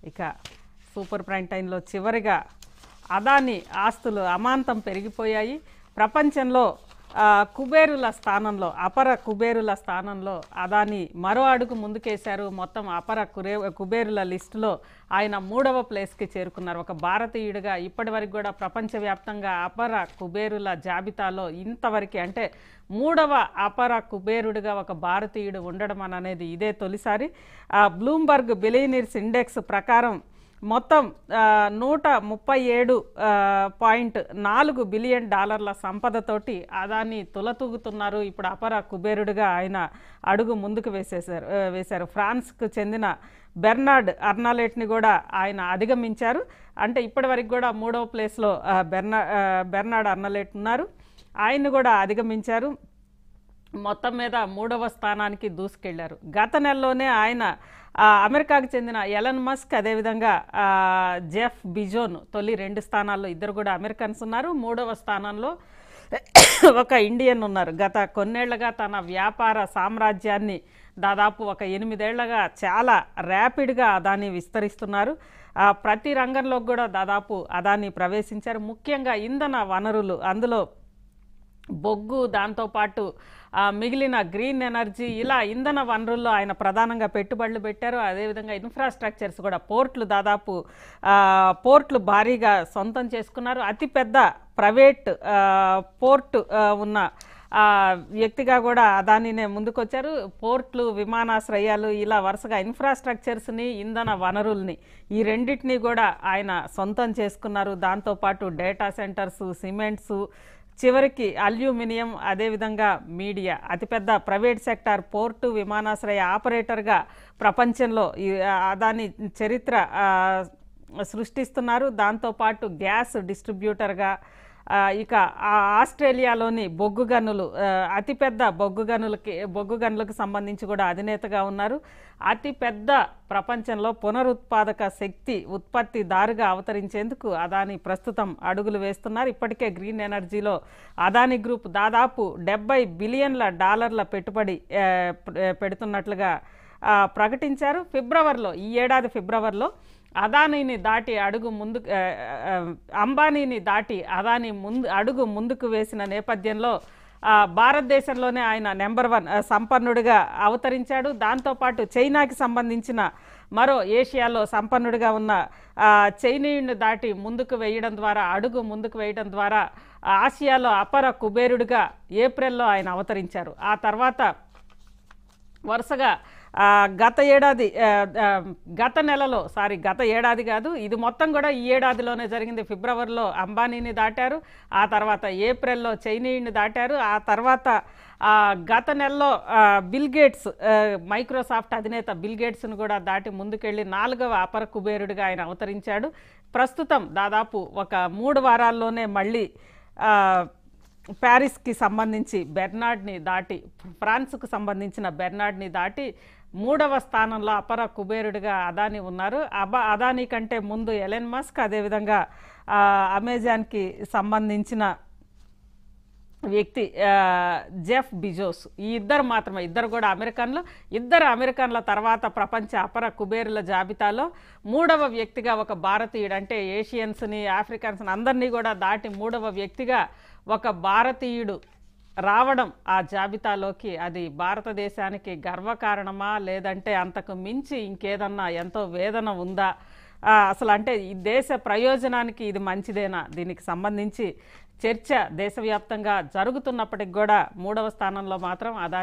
ఇక super prime టైంలో చివరిగా అదాని ఆస్తులు అమాంతం పెరిగిపోయాయి ప్రపంచంలో ఆ, కుబేరుల స్థానంలో అపర కుబేరుల స్థానంలో అదాని మరో అడుగు ముందుకేశారు మొత్తం అపర కురే కుబేరుల లిస్టులో ఆయన మూడవ ప్లేస్కి చేరుకున్నారు ఒక భారతీయుడిగా ఇప్పటివరకు కూడా ప్రపంచవ్యాప్తంగా అపర కుబేరుల జాబితాలో ఇంతవరకు అంటే మూడవ అపర కుబేరుడిగా ఒక భారతీయుడు ఉండడం అని అనేది ఇదే తొలిసారి ఆ, బ్లూంబర్గ్ బిలియనీర్స్ ఇండెక్స్ ప్రకారం మొత్తం ఆ, నూట ముప్పై ఏడు ఆ, పాయింట్ నాలుగు బిలియన్ డాలర్ల సంపదతోటి అదాన్ని తులతూగుతున్నారు ఇప్పుడు అపర కుబేరుడిగా ఆయన అడుగు ముందుకు వేసేశారు ఆ, వేశారు ఫ్రాన్స్కు చెందిన బెర్నార్డ్ అర్నాలెట్ని కూడా ఆయన అధిగమించారు అంటే ఇప్పటివరకు కూడా మూడవ ప్లేస్లో ఆ, బెర్నా ఆ, బెర్నార్డ్ అర్నాలెట్ ఉన్నారు ఆయన్ని కూడా అధిగమించారు మొత్తం మీద మూడవ స్థానానికి దూసుకెళ్లారు గత నెలలోనే ఆయన ఆ, అమెరికాకు చెందిన ఎలన్ మస్క్ అదేవిధంగా ఆ, జెఫ్ బిజోన్ తొలి రెండు స్థానాల్లో ఇద్దరు కూడా అమెరికన్స్ ఉన్నారు మూడవ స్థానంలో ఒక ఇండియన్ ఉన్నారు గత కొన్నేళ్లుగా తన వ్యాపార సామ్రాజ్యాన్ని దాదాపు ఒక ఎనిమిదేళ్లుగా చాలా ర్యాపిడ్గా అదాని విస్తరిస్తున్నారు ఆ, ప్రతి రంగంలో కూడా దాదాపు అదాని ప్రవేశించారు ముఖ్యంగా ఇంధన వనరులు అందులో బొగ్గు దాంతోపాటు ఆ, మిగిలిన గ్రీన్ ఎనర్జీ ఇలా ఇంధన వనరుల్లో ఆయన ప్రధానంగా పెట్టుబడులు పెట్టారు అదేవిధంగా ఇన్ఫ్రాస్ట్రక్చర్స్ కూడా పోర్ట్లు దాదాపు ఆ, పోర్ట్లు భారీగా సొంతం చేసుకున్నారు అతిపెద్ద ప్రైవేట్ ఆ, పోర్ట్ ఆ, ఉన్న ఆ, వ్యక్తిగా కూడా అదానినే ముందుకొచ్చారు పోర్ట్లు విమానాశ్రయాలు ఇలా వరుసగా ఇన్ఫ్రాస్ట్రక్చర్స్ని ఇంధన వనరుల్ని ఈ రెండింటినీ కూడా ఆయన సొంతం చేసుకున్నారు దాంతోపాటు డేటా సెంటర్స్ సిమెంట్స్ చివరికి అల్యూమినియం అదేవిధంగా మీడియా అతిపెద్ద ప్రైవేట్ సెక్టార్ పోర్టు విమానాశ్రయ ఆపరేటర్గా ప్రపంచంలో ఈ అదాని చరిత్ర ఆ, సృష్టిస్తున్నారు దాంతోపాటు గ్యాస్ డిస్ట్రిబ్యూటర్గా ఆ, ఇక ఆ ఆస్ట్రేలియాలోని బొగ్గు గనులు ఆ, అతిపెద్ద బొగ్గు గనులకి బొగ్గు గనులకు సంబంధించి కూడా అధినేతగా ఉన్నారు అతిపెద్ద ప్రపంచంలో పునరుత్పాదక శక్తి ఉత్పత్తిదారుగా అవతరించేందుకు అదాని ప్రస్తుతం అడుగులు వేస్తున్నారు ఇప్పటికే గ్రీన్ ఎనర్జీలో అదాని గ్రూప్ దాదాపు డెబ్బై బిలియన్ల డాలర్ల పెట్టుబడి ఆ, పె- పెడుతున్నట్లుగా ఆ, ప్రకటించారు ఫిబ్రవరిలో ఈ ఏడాది ఫిబ్రవరిలో అదానీని దాటి అడుగు ముందు ఆ, ఆ, అంబానీని దాటి అదాని ముందు అడుగు ముందుకు వేసిన నేపథ్యంలో ఆ, భారతదేశంలోనే ఆయన నెంబర్ వన్ ఆ, సంపన్నుడిగా అవతరించాడు దాంతోపాటు చైనాకి సంబంధించిన మరో ఏషియాలో సంపన్నుడిగా ఉన్న ఆ, చైనీయుడిని దాటి ముందుకు వేయడం ద్వారా అడుగు ముందుకు వేయడం ద్వారా ఆసియాలో అపర కుబేరుడిగా ఏప్రిల్లో ఆయన అవతరించారు ఆ తర్వాత వరుసగా ఆ, గత ఏడాది ఆ, ఆ, గత నెలలో సారీ గత ఏడాది కాదు ఇది మొత్తం కూడా ఈ ఏడాదిలోనే జరిగింది ఫిబ్రవరిలో అంబానీని దాటారు ఆ తర్వాత ఏప్రిల్లో చైనీయుని దాటారు ఆ తర్వాత ఆ, గత నెలలో ఆ, బిల్ గేట్స్ ఆ, మైక్రోసాఫ్ట్ అధినేత బిల్ గేట్స్ను కూడా దాటి ముందుకెళ్ళి నాలుగవ అపర కుబేరుడిగా ఆయన అవతరించాడు ప్రస్తుతం దాదాపు ఒక మూడు వారాల్లోనే మళ్ళీ ఆ, ప్యారిస్కి సంబంధించి బెర్నార్డ్ని దాటి ఫ్రాన్స్కు సంబంధించిన బెర్నార్డ్ని దాటి మూడవ స్థానంలో అపర కుబేరుడిగా అదాని ఉన్నారు అబా అదాని కంటే ముందు ఎలెన్ మస్క్ అదేవిధంగా ఆ, అమెజాన్కి సంబంధించిన వ్యక్తి ఆ, జెఫ్ బిజోస్ ఈ ఇద్దరు మాత్రమే ఇద్దరు కూడా అమెరికన్లు ఇద్దరు అమెరికన్ల తర్వాత ప్రపంచ అపర కుబేరుల జాబితాలో మూడవ వ్యక్తిగా ఒక భారతీయుడు అంటే ఏషియన్స్ని ఆఫ్రికన్స్ని అందరినీ కూడా దాటి మూడవ వ్యక్తిగా ఒక భారతీయుడు రావడం ఆ జాబితాలోకి అది భారతదేశానికి గర్వకారణమా లేదంటే అంతకు మించి ఇంకేదన్నా ఎంతో వేదన ఉందా ఆ, అసలు అంటే ఈ దేశ ప్రయోజనానికి ఇది మంచిదేనా దీనికి సంబంధించి చర్చ దేశవ్యాప్తంగా జరుగుతున్నప్పటికి కూడా మూడవ స్థానంలో మాత్రం అదా